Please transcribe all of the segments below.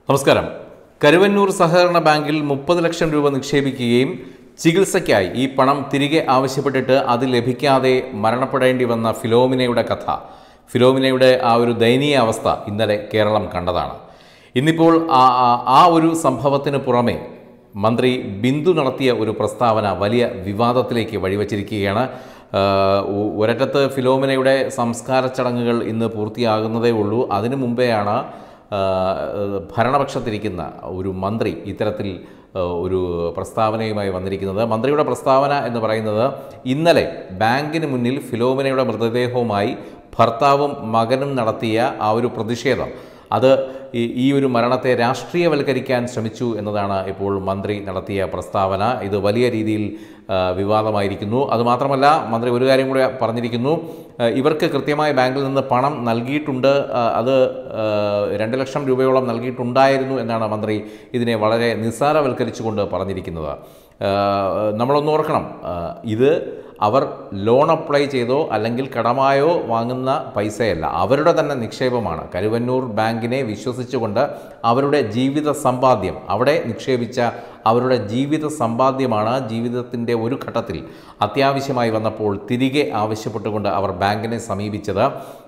നമസ്കാരം കരുവന്നൂർ സഹകരണ ബാങ്കിൽ മുപ്പത് ലക്ഷം രൂപ നിക്ഷേപിക്കുകയും ചികിത്സയ്ക്കായി ഈ പണം തിരികെ ആവശ്യപ്പെട്ടിട്ട് അത് ലഭിക്കാതെ മരണപ്പെടേണ്ടി വന്ന ഫിലോമിനയുടെ കഥ ഫിലോമിനയുടെ ആ ഒരു ദയനീയ അവസ്ഥ ഇന്നലെ കേരളം കണ്ടതാണ് ഇന്നിപ്പോൾ ആ ആ- ആ ഒരു സംഭവത്തിന് പുറമെ മന്ത്രി ബിന്ദു നടത്തിയ ഒരു പ്രസ്താവന വലിയ വിവാദത്തിലേക്ക് വഴിവച്ചിരിക്കുകയാണ് ആഹ് ഒ- ഒരറ്റത്ത് ഫിലോമിനയുടെ സംസ്കാര ചടങ്ങുകൾ ഇന്ന് പൂർത്തിയാകുന്നതേ ഉള്ളൂ അതിനു മുമ്പെയാണ് ആഹ് ഭരണപക്ഷത്തിരിക്കുന്ന ഒരു മന്ത്രി ഇത്തരത്തിൽ ആഹ് ഒരു പ്രസ്താവനയുമായി വന്നിരിക്കുന്നത് മന്ത്രിയുടെ പ്രസ്താവന എന്ന് പറയുന്നത് ഇന്നലെ ബാങ്കിന് മുന്നിൽ ഫിലോമിനയുടെ മൃതദേഹവുമായി ഭർത്താവും മകനും നടത്തിയ ആ ഒരു പ്രതിഷേധം അത് ഈ ഈ ഒരു മരണത്തെ രാഷ്ട്രീയവൽക്കരിക്കാൻ ശ്രമിച്ചു എന്നതാണ് ഇപ്പോൾ മന്ത്രി നടത്തിയ പ്രസ്താവന ഇത് വലിയ രീതിയിൽ ആ, വിവാദമായിരിക്കുന്നു അതുമാത്രമല്ല മന്ത്രി ഒരു കാര്യം കൂടെ പറഞ്ഞിരിക്കുന്നു ആ, ഇവർക്ക് കൃത്യമായി ബാങ്കിൽ നിന്ന് പണം നൽകിയിട്ടുണ്ട് ആ, അത് ആ, രണ്ട് ലക്ഷം രൂപയോളം നൽകിയിട്ടുണ്ടായിരുന്നു എന്നാണ് മന്ത്രി ഇതിനെ വളരെ നിസ്സാരവൽക്കരിച്ചുകൊണ്ട് പറഞ്ഞിരിക്കുന്നത് ആ, നമ്മളൊന്ന് ഓർക്കണം ആ, ഇത് അവർ ലോൺ അപ്ലൈ ചെയ്തോ അല്ലെങ്കിൽ കടമായോ വാങ്ങുന്ന പൈസയല്ല അവരുടെ തന്നെ നിക്ഷേപമാണ് കരുവന്നൂർ ബാങ്കിനെ വിശ്വസിച്ചുകൊണ്ട് അവരുടെ ജീവിത സമ്പാദ്യം അവിടെ നിക്ഷേപിച്ച അവരുടെ ജീവിത സമ്പാദ്യമാണ് ജീവിതത്തിൻ്റെ ഒരു ഘട്ടത്തിൽ അത്യാവശ്യമായി വന്നപ്പോൾ തിരികെ ആവശ്യപ്പെട്ടുകൊണ്ട് അവർ ബാങ്കിനെ സമീപിച്ചത്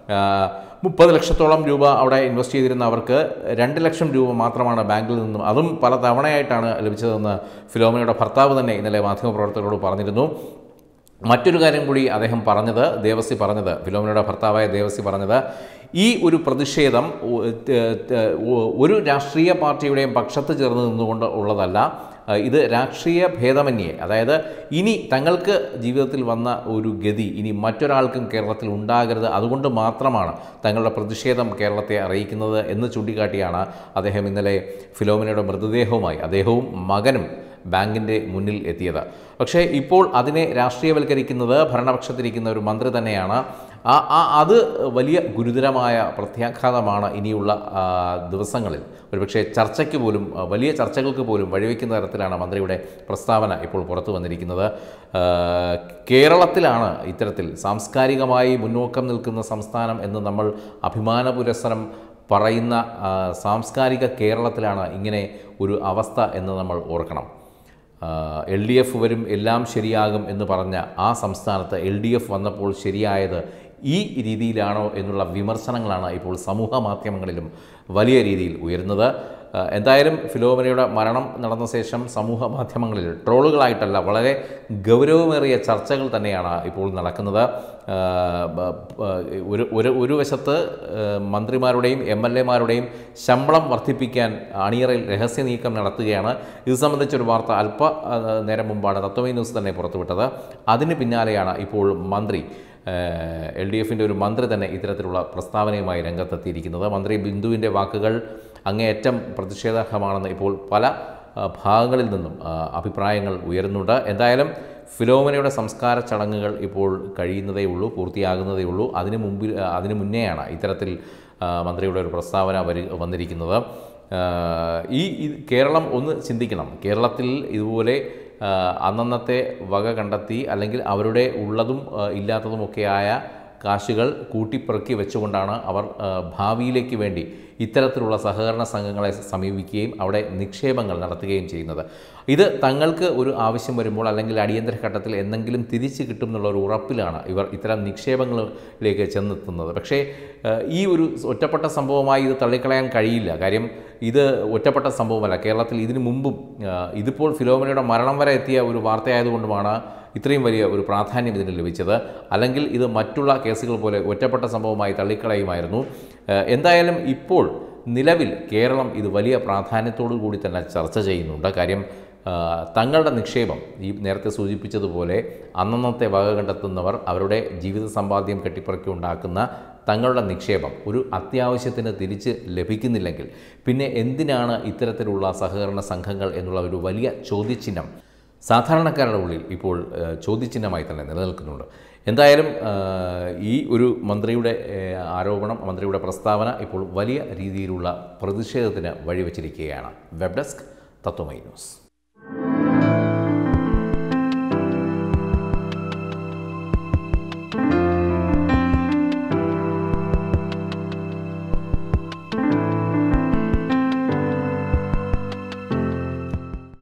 മുപ്പത് ലക്ഷത്തോളം രൂപ അവിടെ ഇൻവെസ്റ്റ് ചെയ്തിരുന്ന അവർക്ക് രണ്ട് ലക്ഷം രൂപ മാത്രമാണ് ബാങ്കിൽ നിന്നും അതും പല തവണയായിട്ടാണ് ലഭിച്ചതെന്ന് ഫിലോമിനയുടെ ഭർത്താവ് തന്നെ ഇന്നലെ മാധ്യമപ്രവർത്തകരോട് പറഞ്ഞിരുന്നു മറ്റൊരു കാര്യം കൂടി അദ്ദേഹം പറഞ്ഞത് ദേവസി പറഞ്ഞത് ഫിലോമിനയുടെ ഭർത്താവായ ദേവസി പറഞ്ഞത് ഈ ഒരു പ്രതിഷേധം ഒ- ത- ത- ഒ- ഒരു രാഷ്ട്രീയ പാർട്ടിയുടെയും പക്ഷത്ത് ചേർന്ന് നിന്നുകൊണ്ട് ഉള്ളതല്ല അഹ് ഇത് രാഷ്ട്രീയ ഭേദമന്യേ അതായത് ഇനി തങ്ങൾക്ക് ജീവിതത്തിൽ വന്ന ഒരു ഗതി ഇനി മറ്റൊരാൾക്കും കേരളത്തിൽ ഉണ്ടാകരുത് അതുകൊണ്ട് മാത്രമാണ് തങ്ങളുടെ പ്രതിഷേധം കേരളത്തെ അറിയിക്കുന്നത് എന്ന് ചൂണ്ടിക്കാട്ടിയാണ് അദ്ദേഹം ഇന്നലെ ഫിലോമിനയുടെ മൃതദേഹവുമായി അദ്ദേഹവും മകനും ബാങ്കിൻ്റെ മുന്നിൽ എത്തിയത് പക്ഷേ ഇപ്പോൾ അതിനെ രാഷ്ട്രീയവൽക്കരിക്കുന്നത് ഭരണപക്ഷത്തിരിക്കുന്ന ഒരു മന്ത്രി തന്നെയാണ് ആ ആ അത് വലിയ ഗുരുതരമായ പ്രത്യാഘാതമാണ് ഇനിയുള്ള ആ, ദിവസങ്ങളിൽ ഒരുപക്ഷെ ചർച്ചയ്ക്ക് പോലും ആ, വലിയ ചർച്ചകൾക്ക് പോലും വഴിവെക്കുന്ന തരത്തിലാണ് മന്ത്രിയുടെ പ്രസ്താവന ഇപ്പോൾ പുറത്തു വന്നിരിക്കുന്നത് ആ, കേരളത്തിലാണ് ഇത്തരത്തിൽ സാംസ്കാരികമായി മുന്നോക്കം നിൽക്കുന്ന സംസ്ഥാനം എന്ന് നമ്മൾ അഭിമാന പുരസ്സരം പറയുന്ന ആ, സാംസ്കാരിക കേരളത്തിലാണ് ഇങ്ങനെ ഒരു അവസ്ഥ എന്ന് നമ്മൾ ഓർക്കണം എൽ ഡി എഫ് വരും എല്ലാം ശരിയാകും എന്ന് പറഞ്ഞ ആ സംസ്ഥാനത്ത് എൽ ഡി എഫ് വന്നപ്പോൾ ശരിയായത് ഈ രീതിയിലാണോ എന്നുള്ള വിമർശനങ്ങളാണ് ഇപ്പോൾ സമൂഹ മാധ്യമങ്ങളിലും വലിയ രീതിയിൽ ഉയരുന്നത് ആ, എന്തായാലും ഫിലോമിനയുടെ മരണം നടന്ന ശേഷം സമൂഹ മാധ്യമങ്ങളിൽ ട്രോളുകളായിട്ടല്ല വളരെ ഗൗരവമേറിയ ചർച്ചകൾ തന്നെയാണ് ഇപ്പോൾ നടക്കുന്നത് ആ, ബ- ബ- ഒരു ഒരു ഒരു വശത്ത് ആ, മന്ത്രിമാരുടെയും എം എൽ എമാരുടെയും ശമ്പളം വർദ്ധിപ്പിക്കാൻ അണിയറയിൽ രഹസ്യ നീക്കം നടത്തുകയാണ് ഇത് സംബന്ധിച്ചൊരു വാർത്ത അല്പ ആ, നേരം മുമ്പാണ് തത്വമൈ ന്യൂസ് തന്നെ പുറത്തുവിട്ടത് അതിന് പിന്നാലെയാണ് ഇപ്പോൾ മന്ത്രി എൽ ഡി എഫിൻ്റെ ഒരു മന്ത്രി തന്നെ ഇത്തരത്തിലുള്ള പ്രസ്താവനയുമായി രംഗത്തെത്തിയിരിക്കുന്നത് മന്ത്രി ബിന്ദുവിൻ്റെ വാക്കുകൾ അങ്ങേയറ്റം പ്രതിഷേധാർഹമാണെന്ന് ഇപ്പോൾ പല ആ, ഭാഗങ്ങളിൽ നിന്നും ആ, അഭിപ്രായങ്ങൾ ഉയരുന്നുണ്ട് എന്തായാലും ഫിലോമിനയുടെ സംസ്കാര ചടങ്ങുകൾ ഇപ്പോൾ കഴിയുന്നതേ ഉള്ളൂ പൂർത്തിയാകുന്നതേ ഉള്ളൂ അതിന് മുമ്പിൽ ആ, അതിന് മുന്നേയാണ് ഇത്തരത്തിൽ ആ, മന്ത്രിയുടെ ഒരു പ്രസ്താവന വരി വന്നിരിക്കുന്നത് ആ, ഈ ഈ കേരളം ഒന്ന് ചിന്തിക്കണം കേരളത്തിൽ ഇതുപോലെ ആ, അന്നന്നത്തെ വക കണ്ടെത്തി അല്ലെങ്കിൽ അവരുടെ ഉള്ളതും ആ, ഇല്ലാത്തതുമൊക്കെയായ കാശുകൾ കൂട്ടിപ്പെറുക്കി വെച്ചുകൊണ്ടാണ് അവർ ആ, ഭാവിയിലേക്ക് വേണ്ടി ഇത്തരത്തിലുള്ള സഹകരണ സംഘങ്ങളെ സമീപിക്കുകയും അവിടെ നിക്ഷേപങ്ങൾ നടത്തുകയും ചെയ്യുന്നത് ഇത് തങ്ങൾക്ക് ഒരു ആവശ്യം വരുമ്പോൾ അല്ലെങ്കിൽ അടിയന്തര ഘട്ടത്തിൽ എന്തെങ്കിലും തിരിച്ചു കിട്ടും എന്നുള്ള ഒരു ഉറപ്പിലാണ് ഇവർ ഇത്തരം നിക്ഷേപങ്ങളിലേക്ക് ചെന്നെത്തുന്നത് പക്ഷേ ആ, ഈ ഒരു ഒറ്റപ്പെട്ട സംഭവമായി ഇത് തള്ളിക്കളയാൻ കഴിയില്ല കാര്യം ഇത് ഒറ്റപ്പെട്ട സംഭവമല്ല കേരളത്തിൽ ഇതിനു മുമ്പും ആ, ഇതിപ്പോൾ ഫിലോമിനയുടെ മരണം വരെ എത്തിയ ഒരു വാർത്തയായതുകൊണ്ടുമാണ് ഇത്രയും വലിയ ഒരു പ്രാധാന്യം ഇതിന് ലഭിച്ചത് അല്ലെങ്കിൽ ഇത് മറ്റുള്ള കേസുകൾ പോലെ ഒറ്റപ്പെട്ട സംഭവമായി തള്ളിക്കളയുമായിരുന്നു ഏഹ് എന്തായാലും ഇപ്പോൾ നിലവിൽ കേരളം ഇത് വലിയ പ്രാധാന്യത്തോടു കൂടി തന്നെ ചർച്ച ചെയ്യുന്നുണ്ട് കാര്യം ആ, തങ്ങളുടെ നിക്ഷേപം ഈ നേരത്തെ സൂചിപ്പിച്ചതുപോലെ അന്നന്നത്തെ വക കണ്ടെത്തുന്നവർ അവരുടെ ജീവിത സമ്പാദ്യം കെട്ടിപ്പറക്കി ഉണ്ടാക്കുന്ന തങ്ങളുടെ നിക്ഷേപം ഒരു അത്യാവശ്യത്തിന് തിരിച്ച് ലഭിക്കുന്നില്ലെങ്കിൽ പിന്നെ എന്തിനാണ് ഇത്തരത്തിലുള്ള സഹകരണ സംഘങ്ങൾ എന്നുള്ള ഒരു വലിയ ചോദ്യചിഹ്നം സാധാരണക്കാരുടെ ഉള്ളിൽ ഇപ്പോൾ ഏഹ്, ചോദ്യചിഹ്നമായി തന്നെ നിലനിൽക്കുന്നുണ്ട് എന്തായാലും ഏഹ്, ഈ ഒരു മന്ത്രിയുടെ ഏഹ്, ആരോപണം മന്ത്രിയുടെ പ്രസ്താവന ഇപ്പോൾ വലിയ രീതിയിലുള്ള പ്രതിഷേധത്തിന് വഴിവെച്ചിരിക്കുകയാണ് വെബ് ഡെസ്ക് തത്വമൈ ന്യൂസ്